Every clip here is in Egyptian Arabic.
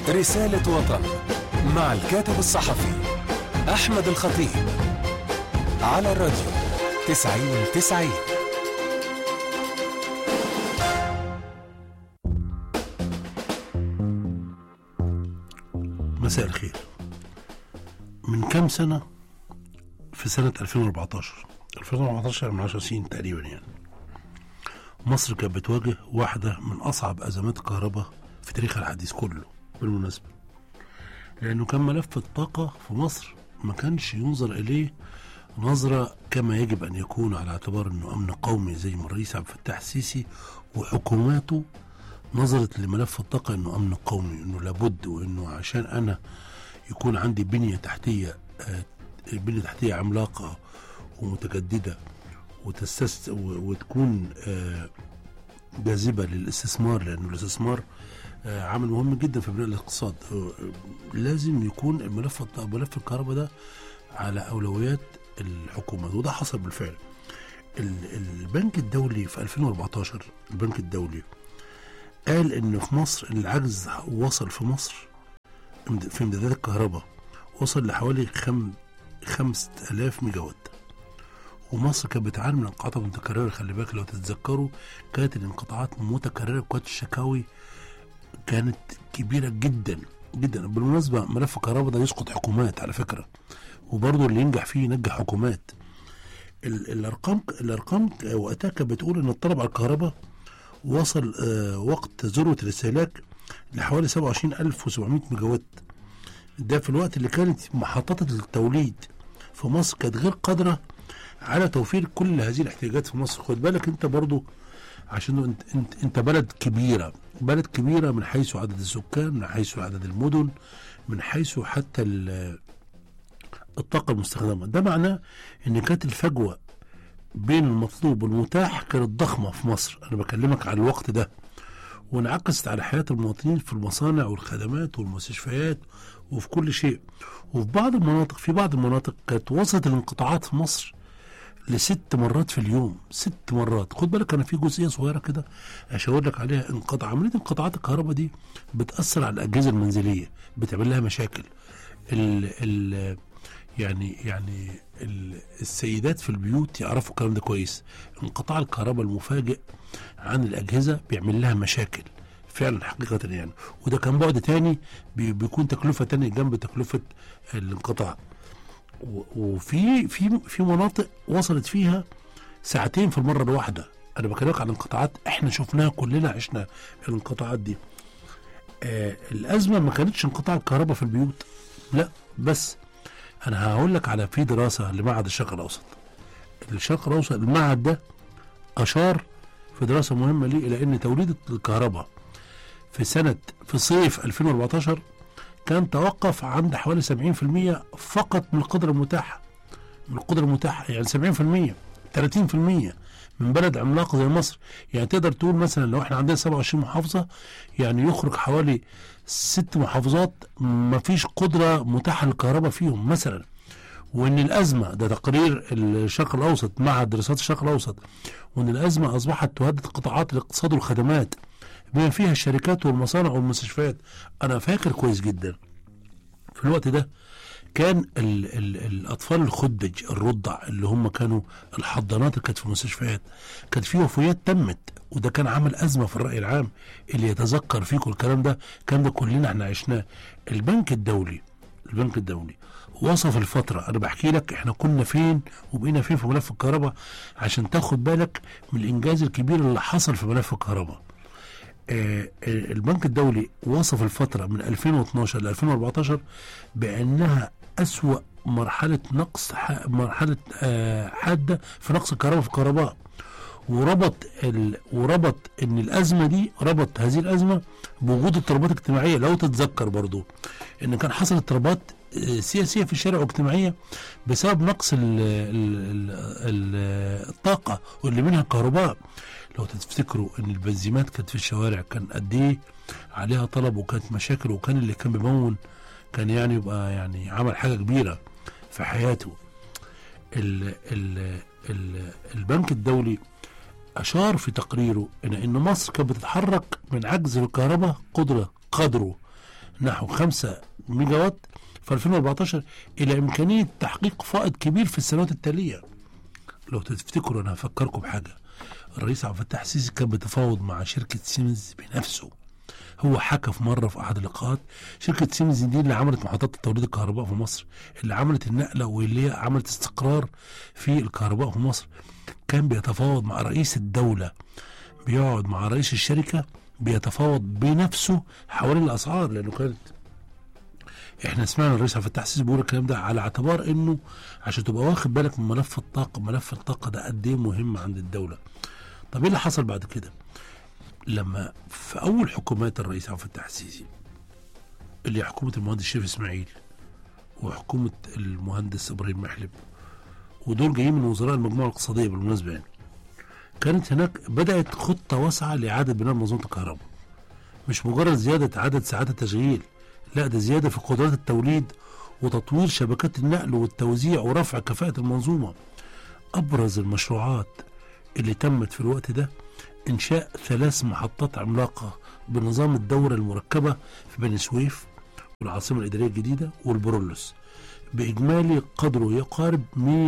رسالة وطن مع الكاتب الصحفي أحمد الخطيب على الراديو تسعين تسعين مساء الخير من كام سنة في سنة 2014 2014 من 10 سنين تقريبا يعني مصر كانت بتواجه واحدة من أصعب أزمات الكهرباء في تاريخها الحديث كله بالمناسبة لأنه كان ملف الطاقة في مصر ما كانش ينظر إليه نظرة كما يجب أن يكون على اعتبار أنه أمن قومي زي ما الرئيس عبد الفتاح السيسي وحكوماته نظرت لملف الطاقة أنه أمن قومي أنه لابد وأنه عشان أنا يكون عندي بنية تحتية آه، بنية تحتية عملاقة ومتجددة وتستس و- وتكون آه، جاذبة للاستثمار لأنه الاستثمار آه، عامل مهم جدا في بناء الاقتصاد آه، لازم يكون الملف الط- ملف الكهرباء ده على أولويات الحكومة وده حصل بالفعل ال- البنك الدولي في 2014 البنك الدولي قال ان في مصر إن العجز وصل في مصر امد- في امدادات الكهرباء وصل لحوالي خم خمسة آلاف ميجا وات ومصر كانت بتعاني من انقطاعات متكررة خلي بالك لو تتذكروا كانت الانقطاعات متكررة وكانت الشكاوي كانت كبيرة جدا جدا بالمناسبة ملف الكهرباء ده يسقط حكومات على فكرة وبرضه اللي ينجح فيه ينجح حكومات ال- الارقام الارقام وقتها كانت بتقول ان الطلب على الكهرباء وصل آه وقت ذروه الاستهلاك لحوالي 27700 ميجا وات ده في الوقت اللي كانت محطات التوليد في مصر كانت غير قادره على توفير كل هذه الاحتياجات في مصر خد بالك انت برضو عشان انت انت, انت بلد كبيره بلد كبيره من حيث عدد السكان من حيث عدد المدن من حيث حتى ال- الطاقه المستخدمه ده معناه ان كانت الفجوه بين المطلوب والمتاح كانت ضخمه في مصر انا بكلمك على الوقت ده وانعكست على حياه المواطنين في المصانع والخدمات والمستشفيات وفي كل شيء وفي بعض المناطق في بعض المناطق كانت وصلت الانقطاعات في مصر لست مرات في اليوم ست مرات خد بالك انا في جزئيه صغيره كده اشاور لك عليها انقطاع عمليه انقطاعات الكهرباء دي بتاثر على الاجهزه المنزليه بتعمل لها مشاكل ال ال يعني يعني ال- السيدات في البيوت يعرفوا الكلام ده كويس انقطاع الكهرباء المفاجئ عن الاجهزه بيعمل لها مشاكل فعلا حقيقه يعني وده كان بعد تاني بي- بيكون تكلفه تانية جنب تكلفه الانقطاع و- وفي في في مناطق وصلت فيها ساعتين في المره الواحده انا بكلمك عن انقطاعات احنا شفناها كلنا عشنا الانقطاعات دي آه الازمه ما كانتش انقطاع الكهرباء في البيوت لا بس انا هقول لك على في دراسه لمعهد الشرق الاوسط الشرق الاوسط المعهد ده اشار في دراسه مهمه ليه الى ان توليد الكهرباء في سنه في صيف 2014 كان توقف عند حوالي 70% فقط من القدره المتاحه من القدره المتاحه يعني 70% 30% من بلد عملاق زي مصر يعني تقدر تقول مثلا لو احنا عندنا 27 محافظه يعني يخرج حوالي ست محافظات ما فيش قدره متاحه للكهرباء فيهم مثلا وان الازمه ده تقرير الشرق الاوسط مع دراسات الشرق الاوسط وان الازمه اصبحت تهدد قطاعات الاقتصاد والخدمات بما فيها الشركات والمصانع والمستشفيات انا فاكر كويس جدا في الوقت ده كان ال ال الاطفال الخدج الرضع اللي هم كانوا الحضانات اللي كانت في المستشفيات كانت في وفيات تمت وده كان عمل ازمه في الراي العام اللي يتذكر فيكم الكلام ده الكلام ده كلنا احنا عشناه البنك الدولي البنك الدولي وصف الفترة أنا بحكي لك إحنا كنا فين وبقينا فين في ملف الكهرباء عشان تاخد بالك من الإنجاز الكبير اللي حصل في ملف الكهرباء آه، آه، البنك الدولي وصف الفترة من 2012 ل 2014 بأنها أسوأ مرحلة نقص ح- مرحلة آه، حادة في نقص الكهرباء في الكهرباء وربط ال... وربط ان الازمه دي ربط هذه الازمه بوجود اضطرابات اجتماعيه لو تتذكر برضو ان كان حصل اضطرابات آه، سياسيه في الشارع واجتماعيه بسبب نقص ال... ال... ال... ال... الطاقه واللي منها الكهرباء لو تفتكروا ان البنزيمات كانت في الشوارع كان قد ايه عليها طلب وكانت مشاكل وكان اللي كان بيمون كان يعني يبقى يعني عمل حاجه كبيره في حياته ال ال ال البنك الدولي أشار في تقريره إلى أن مصر كانت بتتحرك من عجز في الكهرباء قدرة قدره نحو 5 ميجا وات في 2014 الى امكانيه تحقيق فائض كبير في السنوات التاليه لو تفتكروا انا هفكركم بحاجه الرئيس عبد الفتاح السيسي كان بيتفاوض مع شركه سيمنز بنفسه هو حكى في مره في احد اللقاءات شركه سيمنز دي اللي عملت محطات توليد الكهرباء في مصر اللي عملت النقله واللي هي عملت استقرار في الكهرباء في مصر كان بيتفاوض مع رئيس الدوله بيقعد مع رئيس الشركه بيتفاوض بنفسه حوالين الاسعار لانه كانت احنا سمعنا الرئيس عبد الفتاح السيسي بيقول الكلام ده على اعتبار انه عشان تبقى واخد بالك من ملف الطاقه ملف الطاقه ده قد ايه مهم عند الدوله طب ايه اللي حصل بعد كده لما في اول حكومات الرئيس عبد الفتاح السيسي اللي هي حكومه المهندس شريف اسماعيل وحكومه المهندس ابراهيم محلب ودول جايين من وزراء المجموعه الاقتصاديه بالمناسبه يعني كانت هناك بدات خطه واسعه لاعاده بناء منظومه الكهرباء مش مجرد زياده عدد ساعات التشغيل لا ده زياده في قدرات التوليد وتطوير شبكات النقل والتوزيع ورفع كفاءه المنظومه ابرز المشروعات اللي تمت في الوقت ده انشاء ثلاث محطات عملاقه بنظام الدوره المركبه في بني سويف والعاصمه الاداريه الجديده والبرولوس باجمالي قدره يقارب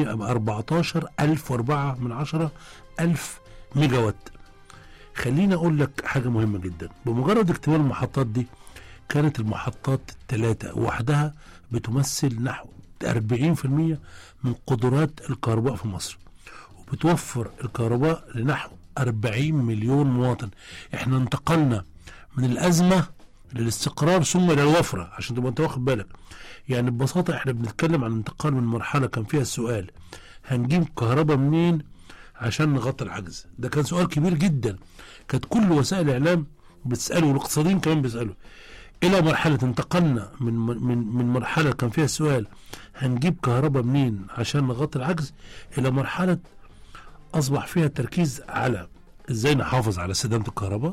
114,004 من عشرة ألف ميجا وات خليني اقول لك حاجه مهمه جدا بمجرد اكتمال المحطات دي كانت المحطات الثلاثه وحدها بتمثل نحو 40% من قدرات الكهرباء في مصر وبتوفر الكهرباء لنحو 40 مليون مواطن احنا انتقلنا من الازمه للاستقرار ثم الى الوفره عشان تبقى انت واخد بالك يعني ببساطه احنا بنتكلم عن انتقال من مرحله كان فيها السؤال هنجيب كهرباء منين عشان نغطي العجز ده كان سؤال كبير جدا كانت كل وسائل الاعلام بتساله والاقتصاديين كمان بيسالوا الى مرحله انتقلنا من من من مرحله كان فيها السؤال هنجيب كهرباء منين عشان نغطي العجز الى مرحله اصبح فيها التركيز على ازاي نحافظ على استدامه الكهرباء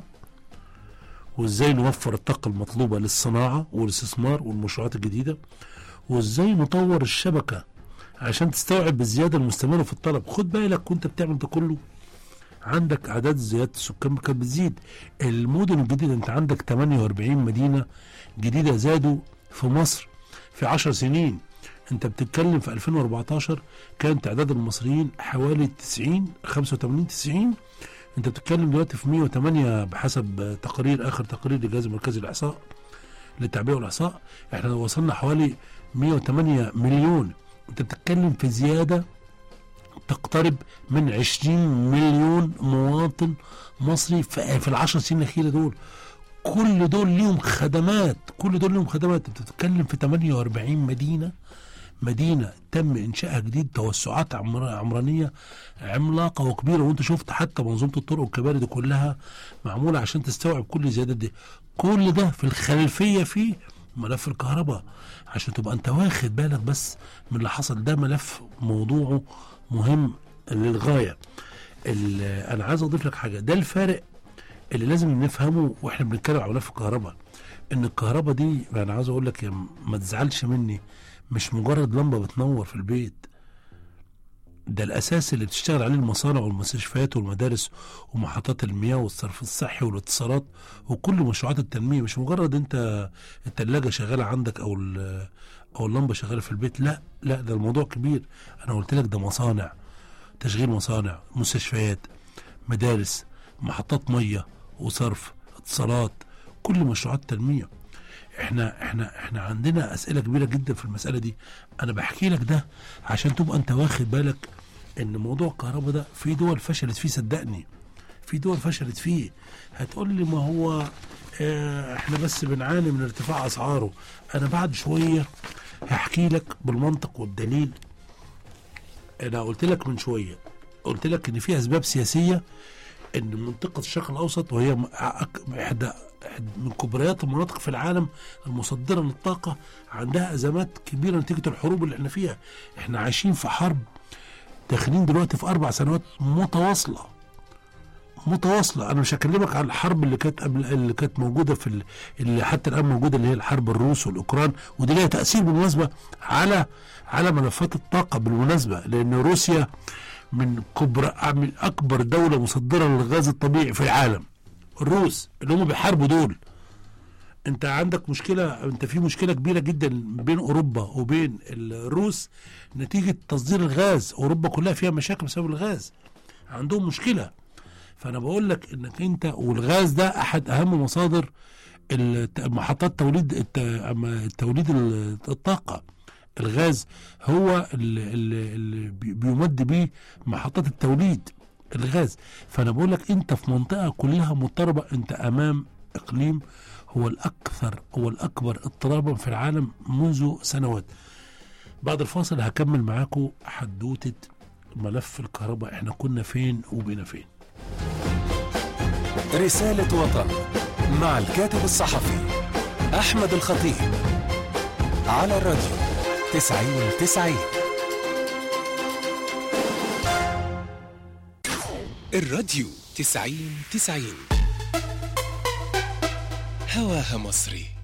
وازاي نوفر الطاقه المطلوبه للصناعه والاستثمار والمشروعات الجديده وازاي نطور الشبكه عشان تستوعب الزياده المستمره في الطلب خد بالك وانت بتعمل ده كله عندك اعداد زياده السكان كانت بتزيد المدن الجديده انت عندك 48 مدينه جديده زادوا في مصر في 10 سنين انت بتتكلم في 2014 كان تعداد المصريين حوالي 90 85 90 انت بتتكلم دلوقتي في 108 بحسب تقارير اخر تقرير للجهاز المركزي للاحصاء للتعبئه والاحصاء احنا وصلنا حوالي 108 مليون انت بتتكلم في زياده تقترب من 20 مليون مواطن مصري في في العشر سنين الاخيره دول كل دول ليهم خدمات كل دول ليهم خدمات انت بتتكلم في 48 مدينه مدينه تم انشائها جديد توسعات عمر- عمرانيه عملاقه وكبيره وانت شفت حتى منظومه الطرق والكباري دي كلها معموله عشان تستوعب كل الزيادات دي كل ده في الخلفيه فيه ملف الكهرباء عشان تبقى انت واخد بالك بس من اللي حصل ده ملف موضوعه مهم للغايه ال- انا عايز اضيف لك حاجه ده الفارق اللي لازم نفهمه واحنا بنتكلم على ملف الكهرباء ان الكهرباء دي انا عاوز اقول لك يا م- ما تزعلش مني مش مجرد لمبه بتنور في البيت ده الاساس اللي بتشتغل عليه المصانع والمستشفيات والمدارس ومحطات المياه والصرف الصحي والاتصالات وكل مشروعات التنميه مش مجرد انت الثلاجه شغاله عندك او ال- او اللمبه شغاله في البيت لا لا ده الموضوع كبير انا قلت لك ده مصانع تشغيل مصانع مستشفيات مدارس محطات ميه وصرف اتصالات كل مشروعات تنميه احنا احنا احنا عندنا اسئله كبيره جدا في المساله دي انا بحكي لك ده عشان تبقى انت واخد بالك ان موضوع الكهرباء ده في دول فشلت فيه صدقني في دول فشلت فيه هتقول لي ما هو اه احنا بس بنعاني من ارتفاع اسعاره انا بعد شويه هحكي لك بالمنطق والدليل انا قلت لك من شويه قلت لك ان في اسباب سياسيه ان منطقه الشرق الاوسط وهي م- أك- احدى إحدى من كبريات المناطق في العالم المصدره للطاقه عندها ازمات كبيره نتيجه الحروب اللي احنا فيها احنا عايشين في حرب داخلين دلوقتي في اربع سنوات متواصله متواصله انا مش هكلمك عن الحرب اللي كانت قبل اللي كانت موجوده في ال... اللي حتى الان موجوده اللي هي الحرب الروس والاوكران ودي ليها تاثير بالمناسبه على على ملفات الطاقه بالمناسبه لان روسيا من كبرى من اكبر دوله مصدره للغاز الطبيعي في العالم الروس اللي هم بيحاربوا دول انت عندك مشكله انت في مشكله كبيره جدا بين اوروبا وبين الروس نتيجه تصدير الغاز اوروبا كلها فيها مشاكل بسبب الغاز عندهم مشكله فانا بقول لك انك انت والغاز ده احد اهم مصادر الت- محطات توليد الت- أما توليد ال- الطاقه الغاز هو اللي, اللي, اللي بي- بيمد بيه محطات التوليد الغاز فانا بقول لك انت في منطقه كلها مضطربه انت امام اقليم هو الاكثر هو الاكبر اضطرابا في العالم منذ سنوات بعد الفاصل هكمل معاكم حدوته ملف الكهرباء احنا كنا فين وبقينا فين رسالة وطن مع الكاتب الصحفي أحمد الخطيب على الراديو تسعين تسعين الراديو تسعين تسعين هواها مصري